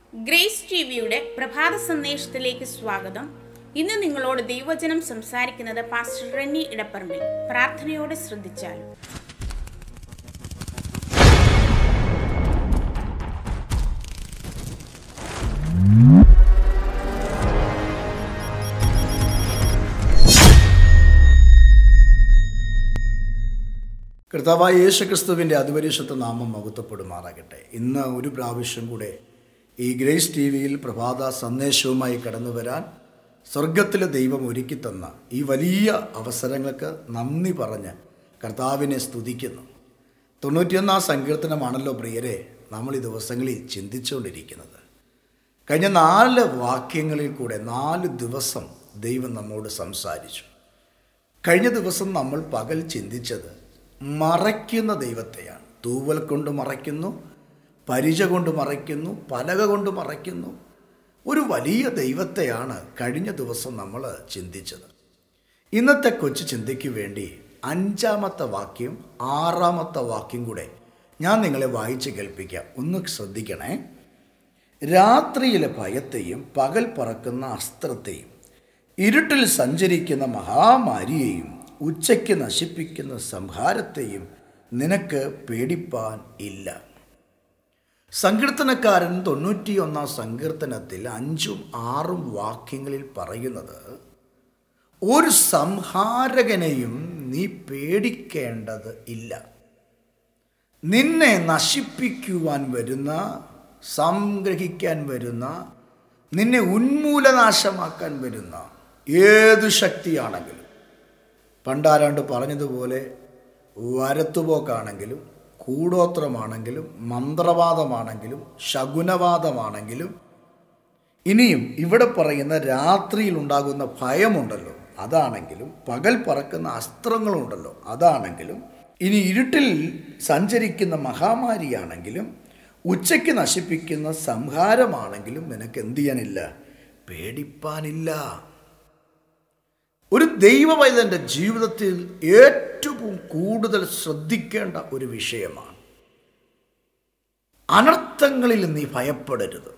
grace T വിയുടെ പ്രഭാത സന്ദേശത്തിലേക്ക് സ്വാഗതം ഇന്ന് നിങ്ങളോട് ദൈവവചനം സംസാരിക്കുന്നത് പാസ്റ്റർ റെന്നി ഇടപ്പറമ്പിൽ പ്രാർത്ഥനയോടെ ശ്രദ്ധിച്ചാലും കർത്താവായ യേശുക്രിസ്തുവിൻ്റെ അതിപരിശുദ്ധ നാമം മഹത്വപ്പെടുമാറാകട്ടെ ഇന്ന് ഒരു പ്രാവശ്യം കൂടെ ഈ ഗ്രേസ് ടി വിയിൽ പ്രഭാത സന്ദേശവുമായി കടന്നു വരാൻ സ്വർഗത്തിലെ ദൈവം ഒരുക്കി തന്ന ഈ വലിയ അവസരങ്ങൾക്ക് നന്ദി പറഞ്ഞ് കർത്താവിനെ സ്തുതിക്കുന്നു തൊണ്ണൂറ്റിയൊന്നാം സങ്കീർത്തനമാണല്ലോ പ്രിയരെ നമ്മൾ ഈ ദിവസങ്ങളിൽ ചിന്തിച്ചുകൊണ്ടിരിക്കുന്നത് കഴിഞ്ഞ നാല് വാക്യങ്ങളിൽ കൂടെ നാല് ദിവസം ദൈവം നമ്മോട് സംസാരിച്ചു കഴിഞ്ഞ ദിവസം നമ്മൾ പകൽ ചിന്തിച്ചത് മറയ്ക്കുന്ന ദൈവത്തെയാണ് തൂവൽ കൊണ്ട് മറയ്ക്കുന്നു പരിച കൊണ്ട് മറയ്ക്കുന്നു പലക കൊണ്ട് മറയ്ക്കുന്നു ഒരു വലിയ ദൈവത്തെയാണ് കഴിഞ്ഞ ദിവസം നമ്മൾ ചിന്തിച്ചത് ഇന്നത്തെ കൊച്ചു ചിന്തയ്ക്ക് വേണ്ടി അഞ്ചാമത്തെ വാക്യം ആറാമത്തെ വാക്യം കൂടെ ഞാൻ നിങ്ങളെ വായിച്ച് കേൾപ്പിക്കാം ഒന്ന് ശ്രദ്ധിക്കണേ രാത്രിയിലെ ഭയത്തെയും പകൽ പറക്കുന്ന അസ്ത്രത്തെയും ഇരുട്ടിൽ സഞ്ചരിക്കുന്ന മഹാമാരിയെയും ഉച്ചയ്ക്ക് നശിപ്പിക്കുന്ന സംഹാരത്തെയും നിനക്ക് പേടിപ്പാൻ ഇല്ല സങ്കീർത്തനക്കാരൻ തൊണ്ണൂറ്റിയൊന്നാം സങ്കീർത്തനത്തിൽ അഞ്ചും ആറും വാക്യങ്ങളിൽ പറയുന്നത് ഒരു സംഹാരകനെയും നീ പേടിക്കേണ്ടത് ഇല്ല നിന്നെ നശിപ്പിക്കുവാൻ വരുന്ന സംഗ്രഹിക്കാൻ വരുന്ന നിന്നെ ഉന്മൂലനാശമാക്കാൻ വരുന്ന ഏതു ശക്തിയാണെങ്കിലും പണ്ടാരാണ്ട് പറഞ്ഞതുപോലെ വരത്തുപോക്കാണെങ്കിലും കൂടോത്രമാണെങ്കിലും മന്ത്രവാദമാണെങ്കിലും ശകുനവാദമാണെങ്കിലും ഇനിയും ഇവിടെ പറയുന്ന രാത്രിയിൽ ഉണ്ടാകുന്ന ഭയമുണ്ടല്ലോ അതാണെങ്കിലും പകൽ പറക്കുന്ന അസ്ത്രങ്ങളുണ്ടല്ലോ അതാണെങ്കിലും ഇനി ഇരുട്ടിൽ സഞ്ചരിക്കുന്ന മഹാമാരിയാണെങ്കിലും ഉച്ചയ്ക്ക് നശിപ്പിക്കുന്ന സംഹാരമാണെങ്കിലും നിനക്ക് എന്ത് ചെയ്യാനില്ല പേടിപ്പാനില്ല ഒരു ദൈവവൈതൻ്റെ ജീവിതത്തിൽ ഏറ്റവും കൂടുതൽ ശ്രദ്ധിക്കേണ്ട ഒരു വിഷയമാണ് അനർത്ഥങ്ങളിൽ നീ ഭയപ്പെടരുത്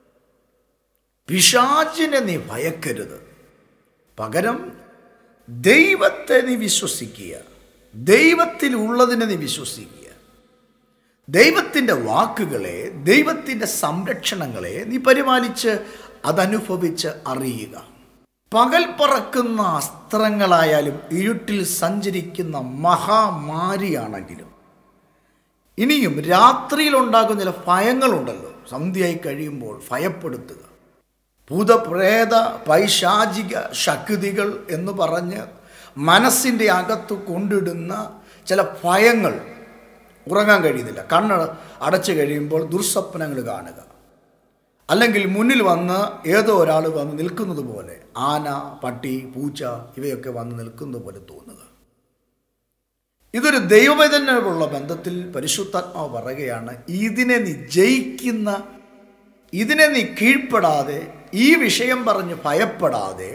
പിശാചിനെ നീ ഭയക്കരുത് പകരം ദൈവത്തെ നീ വിശ്വസിക്കുക ദൈവത്തിലുള്ളതിനെ നീ വിശ്വസിക്കുക ദൈവത്തിൻ്റെ വാക്കുകളെ ദൈവത്തിൻ്റെ സംരക്ഷണങ്ങളെ നീ പരിപാലിച്ച് അതനുഭവിച്ച് അറിയുക പകൽ പറക്കുന്ന അസ്ത്രങ്ങളായാലും ഇരുട്ടിൽ സഞ്ചരിക്കുന്ന മഹാമാരിയാണെങ്കിലും ഇനിയും രാത്രിയിൽ ഉണ്ടാകുന്ന ചില ഭയങ്ങളുണ്ടല്ലോ സന്ധ്യയായി കഴിയുമ്പോൾ ഭയപ്പെടുത്തുക ഭൂതപ്രേത പൈശാചിക ശക്തികൾ എന്ന് പറഞ്ഞ് മനസ്സിൻ്റെ അകത്ത് കൊണ്ടിടുന്ന ചില ഭയങ്ങൾ ഉറങ്ങാൻ കഴിയുന്നില്ല കണ്ണ് അടച്ചു കഴിയുമ്പോൾ ദുർസ്വപ്നങ്ങൾ കാണുക അല്ലെങ്കിൽ മുന്നിൽ വന്ന് ഏതോ ഒരാൾ വന്ന് നിൽക്കുന്നത് പോലെ ആന പട്ടി പൂച്ച ഇവയൊക്കെ വന്ന് നിൽക്കുന്നത് പോലെ തോന്നുക ഇതൊരു ദൈവവേദനയുള്ള ബന്ധത്തിൽ പരിശുദ്ധാത്മാവ് പറയുകയാണ് ഇതിനെ നീ ജയിക്കുന്ന ഇതിനെ നീ കീഴ്പ്പെടാതെ ഈ വിഷയം പറഞ്ഞ് ഭയപ്പെടാതെ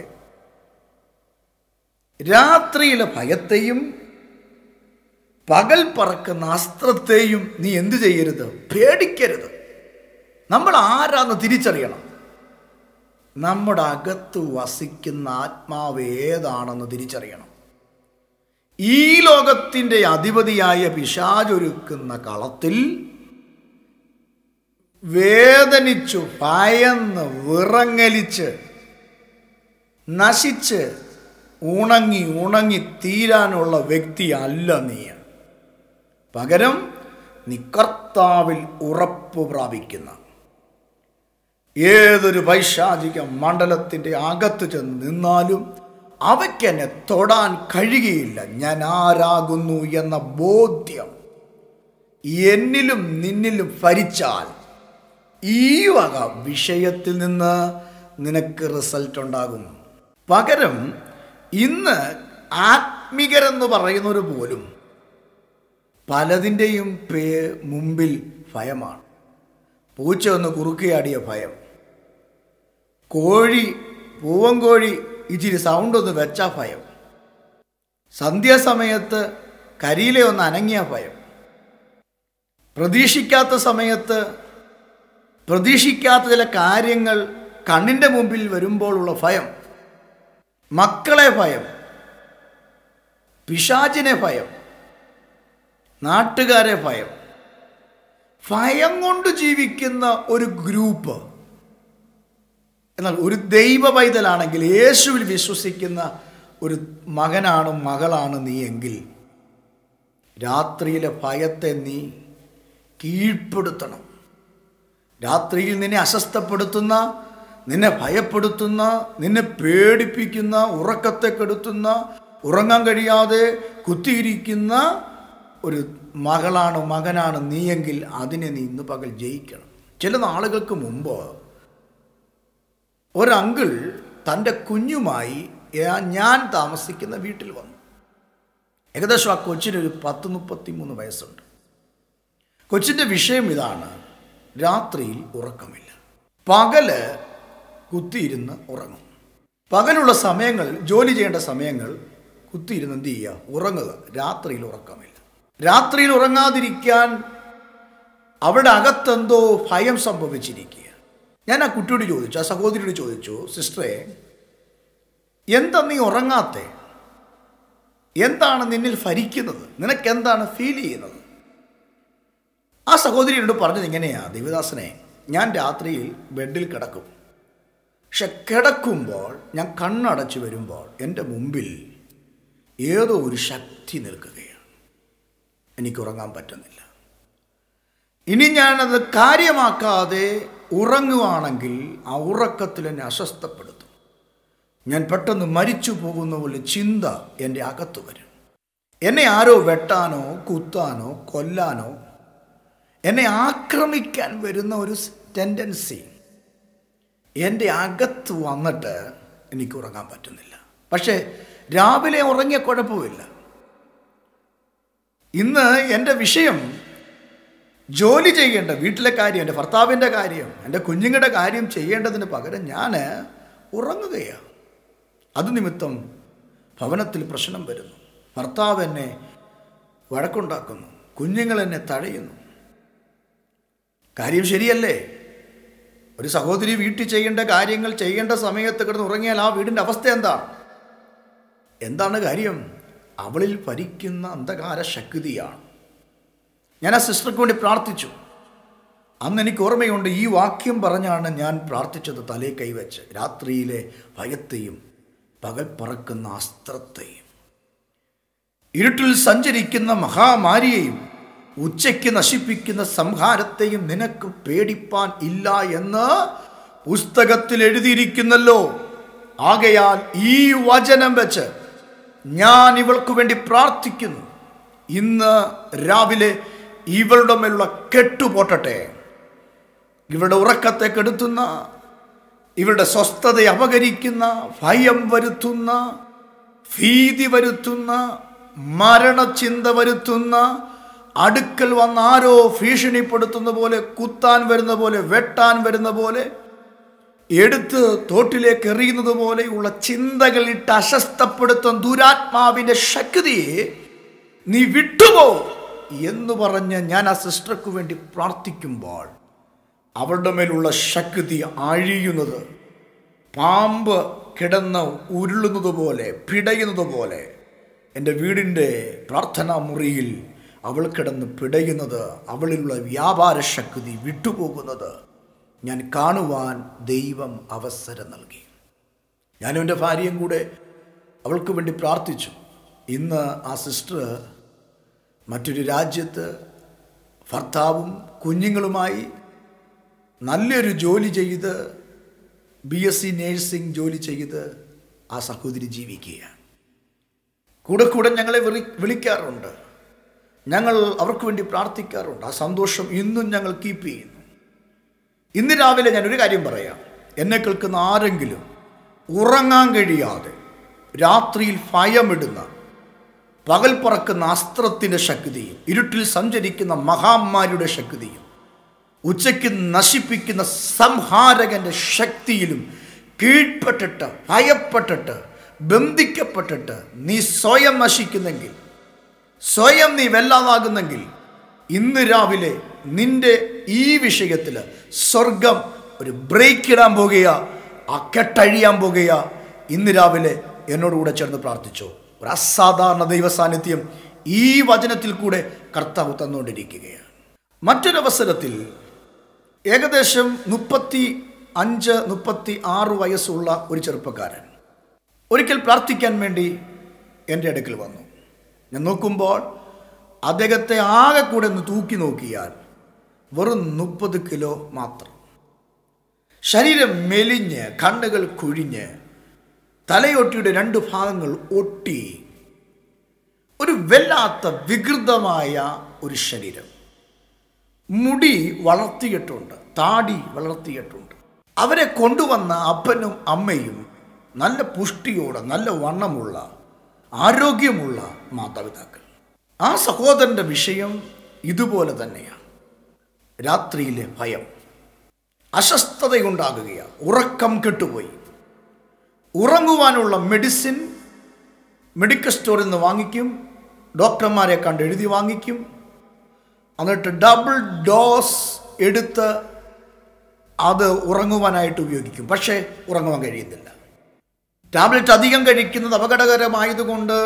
രാത്രിയിലെ ഭയത്തെയും പകൽ പറക്കുന്ന അസ്ത്രത്തെയും നീ എന്തു ചെയ്യരുത് പേടിക്കരുത് നമ്മൾ ആരാന്ന് തിരിച്ചറിയണം നമ്മുടെ അകത്ത് വസിക്കുന്ന ആത്മാവ് ഏതാണെന്ന് തിരിച്ചറിയണം ഈ ലോകത്തിൻ്റെ അധിപതിയായ പിശാചൊരുക്കുന്ന കളത്തിൽ വേദനിച്ചു ഭയന്ന് വിറങ്ങലിച്ച് നശിച്ച് ഉണങ്ങി ഉണങ്ങി തീരാനുള്ള വ്യക്തിയല്ല നീ പകരം നീ കർത്താവിൽ ഉറപ്പ് പ്രാപിക്കുന്ന ഏതൊരു പൈശാചിക മണ്ഡലത്തിൻ്റെ അകത്ത് ചെന്ന് നിന്നാലും അവയ്ക്ക് എന്നെ തൊടാൻ കഴിയുകയില്ല ഞാൻ ആരാകുന്നു എന്ന ബോധ്യം എന്നിലും നിന്നിലും ഭരിച്ചാൽ ഈ വക വിഷയത്തിൽ നിന്ന് നിനക്ക് റിസൾട്ട് ഉണ്ടാകും പകരം ഇന്ന് ആത്മികരെന്ന് പറയുന്നവർ പോലും പലതിൻ്റെയും പേ മുമ്പിൽ ഭയമാണ് പൂച്ച ഒന്ന് കുറുക്കിയാടിയ ഭയം കോഴി പൂവൻകോഴി ഇച്ചിരി സൗണ്ട് ഒന്ന് വെച്ച ഭയം സന്ധ്യാസമയത്ത് കരിയിലെ ഒന്ന് അനങ്ങിയ ഭയം പ്രതീക്ഷിക്കാത്ത സമയത്ത് പ്രതീക്ഷിക്കാത്ത ചില കാര്യങ്ങൾ കണ്ണിൻ്റെ മുമ്പിൽ വരുമ്പോഴുള്ള ഭയം മക്കളെ ഭയം പിശാചിനെ ഭയം നാട്ടുകാരെ ഭയം ഭയം കൊണ്ട് ജീവിക്കുന്ന ഒരു ഗ്രൂപ്പ് എന്നാൽ ഒരു ദൈവ പൈതലാണെങ്കിൽ യേശുവിൽ വിശ്വസിക്കുന്ന ഒരു മകനാണ് മകളാണ് നീ എങ്കിൽ രാത്രിയിലെ ഭയത്തെ നീ കീഴ്പ്പെടുത്തണം രാത്രിയിൽ നിന്നെ അസ്വസ്ഥപ്പെടുത്തുന്ന നിന്നെ ഭയപ്പെടുത്തുന്ന നിന്നെ പേടിപ്പിക്കുന്ന ഉറക്കത്തെ കെടുത്തുന്ന ഉറങ്ങാൻ കഴിയാതെ കുത്തിയിരിക്കുന്ന ഒരു മകളാണ് മകനാണ് നീയെങ്കിൽ അതിനെ നീ ഇന്ന് പകൽ ജയിക്കണം ചില നാളുകൾക്ക് മുമ്പ് ഒരങ്കിൾ തൻ്റെ കുഞ്ഞുമായി ഞാ- ഞാൻ താമസിക്കുന്ന വീട്ടിൽ വന്നു ഏകദേശം ആ കൊച്ചിനൊരു പത്ത് മുപ്പത്തി മൂന്ന് വയസ്സുണ്ട് കൊച്ചിൻ്റെ വിഷയം ഇതാണ് രാത്രിയിൽ ഉറക്കമില്ല പകല് കുത്തിയിരുന്ന് ഉറങ്ങും പകലുള്ള സമയങ്ങൾ ജോലി ചെയ്യേണ്ട സമയങ്ങൾ കുത്തിയിരുന്ന് എന്ത് ചെയ്യുക ഉറങ്ങുക രാത്രിയിൽ ഉറക്കമില്ല രാത്രിയിൽ ഉറങ്ങാതിരിക്കാൻ അവിടെ അകത്തെന്തോ ഭയം സംഭവിച്ചിരിക്കുക ഞാൻ ആ കുട്ടിയോട് ചോദിച്ചു ആ സഹോദരിയോട് ചോദിച്ചു സിസ്റ്ററെ എന്താ നീ ഉറങ്ങാത്തെ എന്താണ് നിന്നിൽ ഭരിക്കുന്നത് നിനക്ക് എന്താണ് ഫീൽ ചെയ്യുന്നത് ആ സഹോദരി എന്നോട് പറഞ്ഞത് ഇങ്ങനെയാ ദേവദാസനെ ഞാൻ രാത്രിയിൽ ബെഡിൽ കിടക്കും പക്ഷെ കിടക്കുമ്പോൾ ഞാൻ കണ്ണടച്ച് വരുമ്പോൾ എൻ്റെ മുമ്പിൽ ഏതോ ഒരു ശക്തി നിൽക്കുകയാണ് എനിക്ക് ഉറങ്ങാൻ പറ്റുന്നില്ല ഇനി ഞാനത് കാര്യമാക്കാതെ ഉറങ്ങുവാണെങ്കിൽ ആ ഉറക്കത്തിൽ എന്നെ അസ്വസ്ഥപ്പെടുത്തും ഞാൻ പെട്ടെന്ന് മരിച്ചു പോകുന്ന പോലെ ചിന്ത എൻ്റെ അകത്ത് വരും എന്നെ ആരോ വെട്ടാനോ കുത്താനോ കൊല്ലാനോ എന്നെ ആക്രമിക്കാൻ വരുന്ന ഒരു ടെൻഡൻസി എൻ്റെ അകത്ത് വന്നിട്ട് എനിക്ക് ഉറങ്ങാൻ പറ്റുന്നില്ല പക്ഷേ രാവിലെ ഉറങ്ങിയ കുഴപ്പമില്ല ഇന്ന് എൻ്റെ വിഷയം ജോലി ചെയ്യേണ്ട വീട്ടിലെ കാര്യം എൻ്റെ ഭർത്താവിൻ്റെ കാര്യം എൻ്റെ കുഞ്ഞുങ്ങളുടെ കാര്യം ചെയ്യേണ്ടതിന് പകരം ഞാൻ ഉറങ്ങുകയാണ് അത് നിമിത്തം ഭവനത്തിൽ പ്രശ്നം വരുന്നു ഭർത്താവ് എന്നെ വഴക്കുണ്ടാക്കുന്നു കുഞ്ഞുങ്ങൾ എന്നെ തഴയുന്നു കാര്യം ശരിയല്ലേ ഒരു സഹോദരി വീട്ടിൽ ചെയ്യേണ്ട കാര്യങ്ങൾ ചെയ്യേണ്ട സമയത്ത് കിടന്ന് ഉറങ്ങിയാൽ ആ വീടിൻ്റെ അവസ്ഥ എന്താണ് എന്താണ് കാര്യം അവളിൽ ഭരിക്കുന്ന അന്ധകാര ശക്തിയാണ് ഞാൻ ആ സിസ്റ്റർക്ക് വേണ്ടി പ്രാർത്ഥിച്ചു അന്ന് എനിക്ക് ഓർമ്മയുണ്ട് ഈ വാക്യം പറഞ്ഞാണ് ഞാൻ പ്രാർത്ഥിച്ചത് തലേ കൈവച്ച് രാത്രിയിലെ ഭയത്തെയും പകൽ പറക്കുന്ന അസ്ത്രത്തെയും ഇരുട്ടിൽ സഞ്ചരിക്കുന്ന മഹാമാരിയെയും ഉച്ചയ്ക്ക് നശിപ്പിക്കുന്ന സംഹാരത്തെയും നിനക്ക് പേടിപ്പാൻ ഇല്ല എന്ന് പുസ്തകത്തിൽ എഴുതിയിരിക്കുന്നല്ലോ ആകയാൽ ഈ വചനം വെച്ച് ഞാൻ ഇവൾക്ക് വേണ്ടി പ്രാർത്ഥിക്കുന്നു ഇന്ന് രാവിലെ ഇവളുടെ മേലുള്ള കെട്ടുപോട്ടട്ടെ ഇവരുടെ ഉറക്കത്തെ കെടുത്തുന്ന ഇവരുടെ സ്വസ്ഥതയെ അപകരിക്കുന്ന ഭയം വരുത്തുന്ന ഭീതി വരുത്തുന്ന മരണചിന്ത വരുത്തുന്ന അടുക്കൽ വന്ന് ആരോ ഭീഷണിപ്പെടുത്തുന്ന പോലെ കുത്താൻ വരുന്ന പോലെ വെട്ടാൻ വരുന്ന പോലെ എടുത്ത് തോട്ടിലേക്ക് എറിയുന്നത് പോലെയുള്ള ചിന്തകൾ ഇട്ട് അസ്വസ്ഥപ്പെടുത്തുന്ന ദുരാത്മാവിൻ്റെ ശക്തിയെ നീ വിട്ടുപോ എന്ന് പറഞ്ഞ് ഞാൻ ആ സിസ്റ്റർക്ക് വേണ്ടി പ്രാർത്ഥിക്കുമ്പോൾ അവരുടെ മേലുള്ള ശക്തി അഴിയുന്നത് പാമ്പ് കിടന്ന് ഉരുളുന്നത് പോലെ പിടയുന്നത് പോലെ എൻ്റെ വീടിൻ്റെ പ്രാർത്ഥനാ മുറിയിൽ അവൾ കിടന്ന് പിടയുന്നത് അവളിലുള്ള വ്യാപാര ശക്തി വിട്ടുപോകുന്നത് ഞാൻ കാണുവാൻ ദൈവം അവസരം നൽകി ഞാനും എൻ്റെ ഭാര്യയും കൂടെ അവൾക്ക് വേണ്ടി പ്രാർത്ഥിച്ചു ഇന്ന് ആ സിസ്റ്റർ മറ്റൊരു രാജ്യത്ത് ഭർത്താവും കുഞ്ഞുങ്ങളുമായി നല്ലൊരു ജോലി ചെയ്ത് ബി എസ് സി നേഴ്സിംഗ് ജോലി ചെയ്ത് ആ സഹോദരി ജീവിക്കുകയാണ് കൂടെ കൂടെ ഞങ്ങളെ വിളി വിളിക്കാറുണ്ട് ഞങ്ങൾ അവർക്ക് വേണ്ടി പ്രാർത്ഥിക്കാറുണ്ട് ആ സന്തോഷം ഇന്നും ഞങ്ങൾ കീപ്പ് ചെയ്യുന്നു ഇന്ന് രാവിലെ ഞാൻ ഒരു കാര്യം പറയാം എന്നെ കേൾക്കുന്ന ആരെങ്കിലും ഉറങ്ങാൻ കഴിയാതെ രാത്രിയിൽ ഭയമിടുന്ന പകൽ പറക്കുന്ന അസ്ത്രത്തിൻ്റെ ശക്തിയും ഇരുട്ടിൽ സഞ്ചരിക്കുന്ന മഹാമാരിയുടെ ശക്തിയും ഉച്ചയ്ക്ക് നശിപ്പിക്കുന്ന സംഹാരകന്റെ ശക്തിയിലും കീഴ്പ്പെട്ടിട്ട് ഭയപ്പെട്ടിട്ട് ബന്ധിക്കപ്പെട്ടിട്ട് നീ സ്വയം നശിക്കുന്നെങ്കിൽ സ്വയം നീ വെല്ലാതാകുന്നെങ്കിൽ ഇന്ന് രാവിലെ നിന്റെ ഈ വിഷയത്തിൽ സ്വർഗം ഒരു ബ്രേക്ക് ഇടാൻ പോകുക ആ കെട്ടഴിയാൻ പോകുക ഇന്ന് രാവിലെ എന്നോടുകൂടെ ചേർന്ന് പ്രാർത്ഥിച്ചു ഒരു അസാധാരണ ദൈവ സാന്നിധ്യം ഈ വചനത്തിൽ കൂടെ കർത്താവ് തന്നുകൊണ്ടിരിക്കുകയാണ് മറ്റൊരവസരത്തിൽ ഏകദേശം മുപ്പത്തി അഞ്ച് മുപ്പത്തി ആറ് വയസ്സുള്ള ഒരു ചെറുപ്പക്കാരൻ ഒരിക്കൽ പ്രാർത്ഥിക്കാൻ വേണ്ടി എൻ്റെ അടുക്കൽ വന്നു ഞാൻ നോക്കുമ്പോൾ അദ്ദേഹത്തെ ആകെ കൂടെ ഒന്ന് തൂക്കി നോക്കിയാൽ വെറും മുപ്പത് കിലോ മാത്രം ശരീരം മെലിഞ്ഞ് കണ്ണുകൾ കുഴിഞ്ഞ് തലയൊട്ടിയുടെ രണ്ട് ഭാഗങ്ങൾ ഒട്ടി ഒരു വല്ലാത്ത വികൃതമായ ഒരു ശരീരം മുടി വളർത്തിയിട്ടുണ്ട് താടി വളർത്തിയിട്ടുണ്ട് അവരെ കൊണ്ടുവന്ന അപ്പനും അമ്മയും നല്ല പുഷ്ടിയോടെ നല്ല വണ്ണമുള്ള ആരോഗ്യമുള്ള മാതാപിതാക്കൾ ആ സഹോദരൻ്റെ വിഷയം ഇതുപോലെ തന്നെയാണ് രാത്രിയിലെ ഭയം അസ്വസ്ഥതയുണ്ടാകുകയാണ് ഉറക്കം കെട്ടുപോയി ഉറങ്ങുവാനുള്ള മെഡിസിൻ മെഡിക്കൽ സ്റ്റോറിൽ നിന്ന് വാങ്ങിക്കും ഡോക്ടർമാരെ കണ്ട് എഴുതി വാങ്ങിക്കും എന്നിട്ട് ഡബിൾ ഡോസ് എടുത്ത് അത് ഉറങ്ങുവാനായിട്ട് ഉപയോഗിക്കും പക്ഷേ ഉറങ്ങുവാൻ കഴിയുന്നില്ല ടാബ്ലറ്റ് അധികം കഴിക്കുന്നത് അപകടകരമായതുകൊണ്ട്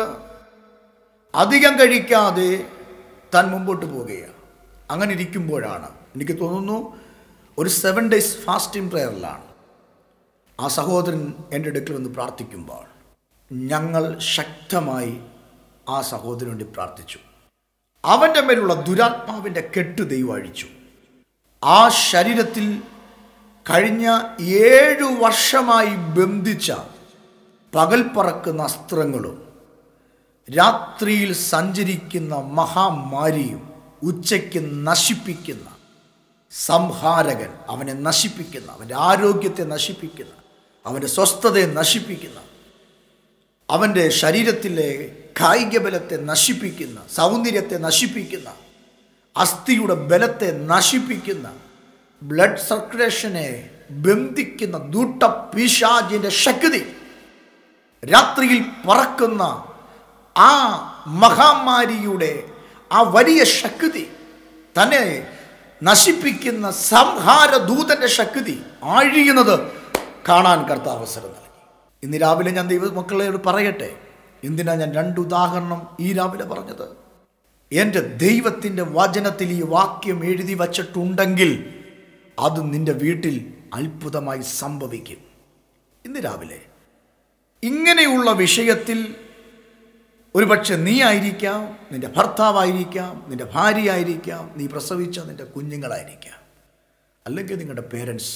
അധികം കഴിക്കാതെ താൻ മുമ്പോട്ട് പോവുകയാണ് അങ്ങനെ ഇരിക്കുമ്പോഴാണ് എനിക്ക് തോന്നുന്നു ഒരു സെവൻ ഡേയ്സ് ഫാസ്റ്റിംഗ് പ്രെയറിലാണ് ആ സഹോദരൻ എൻ്റെ അടുക്കൽ വന്ന് പ്രാർത്ഥിക്കുമ്പോൾ ഞങ്ങൾ ശക്തമായി ആ സഹോദരന് വേണ്ടി പ്രാർത്ഥിച്ചു അവൻ്റെ മേലുള്ള ദുരാത്മാവിൻ്റെ കെട്ട് ദൈവം അഴിച്ചു ആ ശരീരത്തിൽ കഴിഞ്ഞ ഏഴു വർഷമായി ബന്ധിച്ച പകൽ പറക്കുന്ന അസ്ത്രങ്ങളും രാത്രിയിൽ സഞ്ചരിക്കുന്ന മഹാമാരിയും ഉച്ചയ്ക്ക് നശിപ്പിക്കുന്ന സംഹാരകൻ അവനെ നശിപ്പിക്കുന്ന അവൻ്റെ ആരോഗ്യത്തെ നശിപ്പിക്കുന്ന അവൻ്റെ സ്വസ്ഥതയെ നശിപ്പിക്കുന്ന അവൻ്റെ ശരീരത്തിലെ കായിക ബലത്തെ നശിപ്പിക്കുന്ന സൗന്ദര്യത്തെ നശിപ്പിക്കുന്ന അസ്ഥിയുടെ ബലത്തെ നശിപ്പിക്കുന്ന ബ്ലഡ് സർക്കുലേഷനെ ബന്ധിക്കുന്ന ദൂട്ട പിശാചിൻ്റെ ശക്തി രാത്രിയിൽ പറക്കുന്ന ആ മഹാമാരിയുടെ ആ വലിയ ശക്തി തന്നെ നശിപ്പിക്കുന്ന സംഹാര ദൂതന്റെ ശക്തി ആഴിയുന്നത് കാണാൻ കർത്താവ് അവസരം നൽകി ഇന്ന് രാവിലെ ഞാൻ ദൈവ മക്കളോട് പറയട്ടെ എന്തിനാ ഞാൻ രണ്ട് ഉദാഹരണം ഈ രാവിലെ പറഞ്ഞത് എൻ്റെ ദൈവത്തിൻ്റെ വചനത്തിൽ ഈ വാക്യം എഴുതി വച്ചിട്ടുണ്ടെങ്കിൽ അത് നിന്റെ വീട്ടിൽ അത്ഭുതമായി സംഭവിക്കും ഇന്ന് രാവിലെ ഇങ്ങനെയുള്ള വിഷയത്തിൽ ഒരുപക്ഷെ നീ ആയിരിക്കാം നിന്റെ ഭർത്താവായിരിക്കാം നിന്റെ ഭാര്യയായിരിക്കാം നീ പ്രസവിച്ച നിന്റെ കുഞ്ഞുങ്ങളായിരിക്കാം അല്ലെങ്കിൽ നിങ്ങളുടെ പേരൻസ്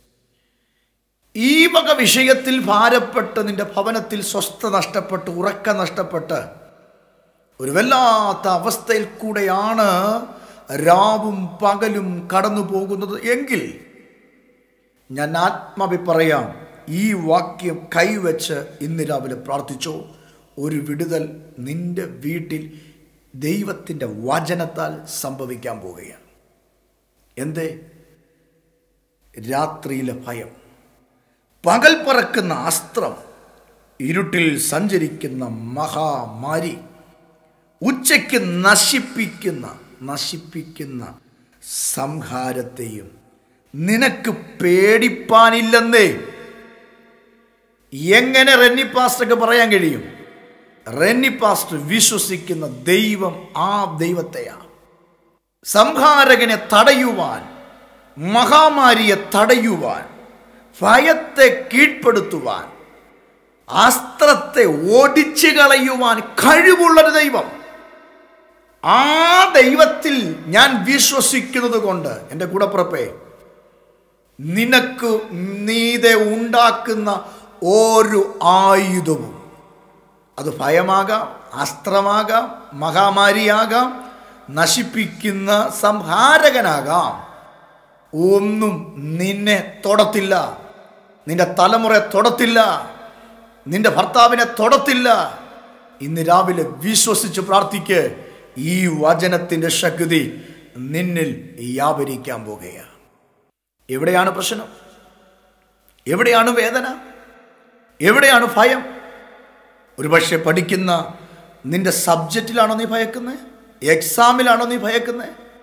ഈ വക വിഷയത്തിൽ ഭാരപ്പെട്ട് നിന്റെ ഭവനത്തിൽ സ്വസ്ഥ നഷ്ടപ്പെട്ട് ഉറക്ക നഷ്ടപ്പെട്ട് ഒരു വല്ലാത്ത അവസ്ഥയിൽ കൂടെയാണ് രാവും പകലും കടന്നു പോകുന്നത് എങ്കിൽ ഞാൻ ആത്മാവി പറയാം ഈ വാക്യം കൈവച്ച് ഇന്ന് രാവിലെ പ്രാർത്ഥിച്ചോ ഒരു വിടുതൽ നിന്റെ വീട്ടിൽ ദൈവത്തിൻ്റെ വചനത്താൽ സംഭവിക്കാൻ പോവുകയാണ് എന്തേ രാത്രിയിലെ ഭയം പകൽ പറക്കുന്ന അസ്ത്രം ഇരുട്ടിൽ സഞ്ചരിക്കുന്ന മഹാമാരി ഉച്ചയ്ക്ക് നശിപ്പിക്കുന്ന നശിപ്പിക്കുന്ന സംഹാരത്തെയും നിനക്ക് പേടിപ്പാനില്ലെന്നേ എങ്ങനെ റെന്നി പാസ്റ്റർക്ക് പറയാൻ കഴിയും റെന്നി പാസ്റ്റർ വിശ്വസിക്കുന്ന ദൈവം ആ ദൈവത്തെയാണ് സംഹാരകനെ തടയുവാൻ മഹാമാരിയെ തടയുവാൻ ഭയത്തെ കീഴ്പ്പെടുത്തുവാൻ അസ്ത്രത്തെ ഓടിച്ചു കളയുവാൻ കഴിവുള്ളൊരു ദൈവം ആ ദൈവത്തിൽ ഞാൻ വിശ്വസിക്കുന്നത് കൊണ്ട് എൻ്റെ കൂടപ്പുറപ്പേ നിനക്ക് നീതെ ഉണ്ടാക്കുന്ന ഒരു ആയുധവും അത് ഭയമാകാം അസ്ത്രമാകാം മഹാമാരിയാകാം നശിപ്പിക്കുന്ന സംഹാരകനാകാം ഒന്നും നിന്നെ തൊടത്തില്ല നിന്റെ തലമുറയെ തൊടത്തില്ല നിന്റെ ഭർത്താവിനെ തൊടത്തില്ല ഇന്ന് രാവിലെ വിശ്വസിച്ച് പ്രാർത്ഥിക്ക് ഈ വചനത്തിൻ്റെ ശക്തി നിന്നിൽ വ്യാപരിക്കാൻ പോകുകയാണ് എവിടെയാണ് പ്രശ്നം എവിടെയാണ് വേദന എവിടെയാണ് ഭയം ഒരുപക്ഷെ പഠിക്കുന്ന നിന്റെ സബ്ജക്റ്റിലാണോ നീ ഭയക്കുന്നത് എക്സാമിലാണോ നീ ഭയക്കുന്നത്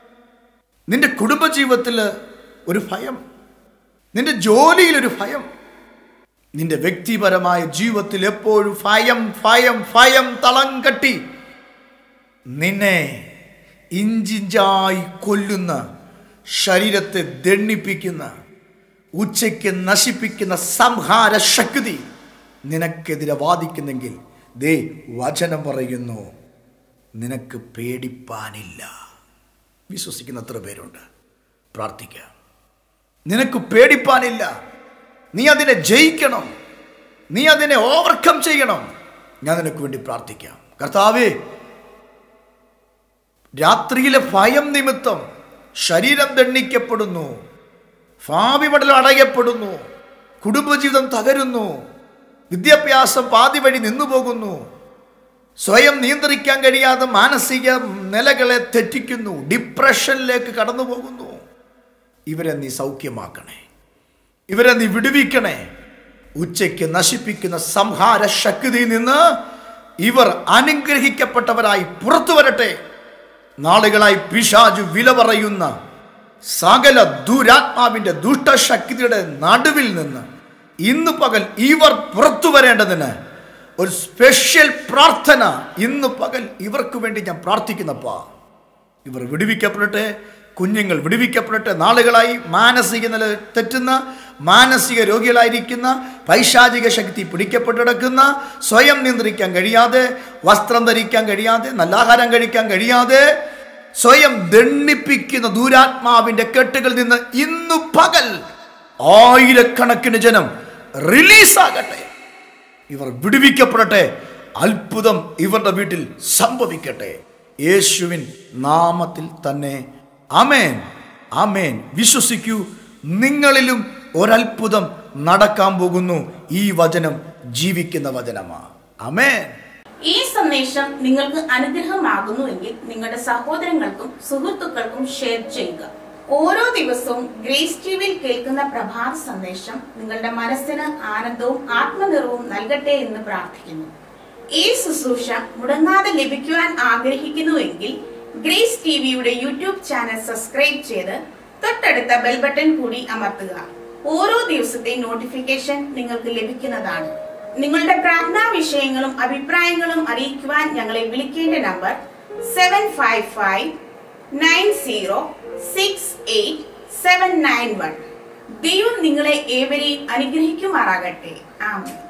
നിന്റെ കുടുംബജീവിതത്തിൽ ഒരു ഭയം നിന്റെ ജോലിയിലൊരു ഭയം നിന്റെ വ്യക്തിപരമായ ജീവിതത്തിൽ എപ്പോഴും ഭയം ഭയം ഭയം തളം കെട്ടി നിന്നെ ഇഞ്ചിഞ്ചായി കൊല്ലുന്ന ശരീരത്തെ ദണ്ണിപ്പിക്കുന്ന ഉച്ചയ്ക്ക് നശിപ്പിക്കുന്ന സംഹാര ശക്തി നിനക്കെതിരെ വാദിക്കുന്നെങ്കിൽ ദേ വചനം പറയുന്നു നിനക്ക് പേടിപ്പാനില്ല വിശ്വസിക്കുന്ന എത്ര പേരുണ്ട് പ്രാർത്ഥിക്കാം നിനക്ക് പേടിപ്പാനില്ല നീ അതിനെ ജയിക്കണം നീ അതിനെ ഓവർകം ചെയ്യണം ഞാൻ നിനക്ക് വേണ്ടി പ്രാർത്ഥിക്കാം കർത്താവേ രാത്രിയിലെ ഭയം നിമിത്തം ശരീരം ദണ്ണിക്കപ്പെടുന്നു ഭാവി പടലം അടയപ്പെടുന്നു കുടുംബജീവിതം തകരുന്നു വിദ്യാഭ്യാസം പാതി വഴി നിന്നു പോകുന്നു സ്വയം നിയന്ത്രിക്കാൻ കഴിയാതെ മാനസിക നിലകളെ തെറ്റിക്കുന്നു ഡിപ്രഷനിലേക്ക് കടന്നു പോകുന്നു ഇവരെ നീ സൗഖ്യമാക്കണേ ഇവരെ നീ വിടുവിക്കണേ ഉച്ചയ്ക്ക് നശിപ്പിക്കുന്ന സംഹാര ശക്തിയിൽ നിന്ന് ഇവർ അനുഗ്രഹിക്കപ്പെട്ടവരായി പുറത്തു വരട്ടെ നാളുകളായി പിശാജു വില പറയുന്ന സകല ദുരാത്മാവിന്റെ ദുഷ്ടശക്തിയുടെ നടുവിൽ നിന്ന് ഇന്ന് പകൽ ഇവർ പുറത്തു വരേണ്ടതിന് ഒരു സ്പെഷ്യൽ പ്രാർത്ഥന ഇന്ന് പകൽ ഇവർക്ക് വേണ്ടി ഞാൻ പ്രാർത്ഥിക്കുന്നപ്പാ ഇവർ വിടുവിക്കപ്പെടട്ടെ കുഞ്ഞുങ്ങൾ വിടുവിക്കപ്പെടട്ടെ നാളുകളായി മാനസിക നില തെറ്റുന്ന മാനസിക രോഗികളായിരിക്കുന്ന പൈശാചിക ശക്തി പിടിക്കപ്പെട്ട് കിടക്കുന്ന സ്വയം നിയന്ത്രിക്കാൻ കഴിയാതെ വസ്ത്രം ധരിക്കാൻ കഴിയാതെ നല്ല ആഹാരം കഴിക്കാൻ കഴിയാതെ സ്വയം ദണ്ണിപ്പിക്കുന്ന ദൂരാത്മാവിന്റെ കെട്ടുകളിൽ നിന്ന് ഇന്നു പകൽ ആയിരക്കണക്കിന് ജനം റിലീസാകട്ടെ ഇവർ വിടുവിക്കപ്പെടട്ടെ അത്ഭുതം ഇവരുടെ വീട്ടിൽ സംഭവിക്കട്ടെ യേശുവിൻ നാമത്തിൽ തന്നെ അമേൻ അമേൻ വിശ്വസിക്കൂ നിങ്ങളിലും ഒരത്ഭുതം നടക്കാൻ പോകുന്നു ഈ വചനം ജീവിക്കുന്ന വചനമാ അമേൻ ഈ സന്ദേശം നിങ്ങൾക്ക് അനുഗ്രഹമാകുന്നുവെങ്കിൽ നിങ്ങളുടെ സഹോദരങ്ങൾക്കും സുഹൃത്തുക്കൾക്കും ഷെയർ ചെയ്യുക ഓരോ ദിവസവും ഗ്രേസ് ടിവിയിൽ കേൾക്കുന്ന പ്രഭാത സന്ദേശം നിങ്ങളുടെ മനസ്സിന് ആനന്ദവും ആത്മനിറവും നൽകട്ടെ എന്ന് പ്രാർത്ഥിക്കുന്നു ഈ ശുശ്രൂഷ മുടങ്ങാതെ ലഭിക്കുവാൻ ആഗ്രഹിക്കുന്നുവെങ്കിൽ ഗ്രേസ് ടിവിയുടെ യൂട്യൂബ് ചാനൽ സബ്സ്ക്രൈബ് ചെയ്ത് തൊട്ടടുത്ത ബെൽ ബട്ടൺ കൂടി അമർത്തുക ഓരോ ദിവസത്തെ നോട്ടിഫിക്കേഷൻ നിങ്ങൾക്ക് ലഭിക്കുന്നതാണ് നിങ്ങളുടെ പ്രാർത്ഥനാ വിഷയങ്ങളും അഭിപ്രായങ്ങളും അറിയിക്കുവാൻ ഞങ്ങളെ വിളിക്കേണ്ട number seven five five nine zero six eight seven nine one ദൈവം നിങ്ങളെ ഏവരെയും അനുഗ്രഹിക്കുമാറാകട്ടെ ആമേൻ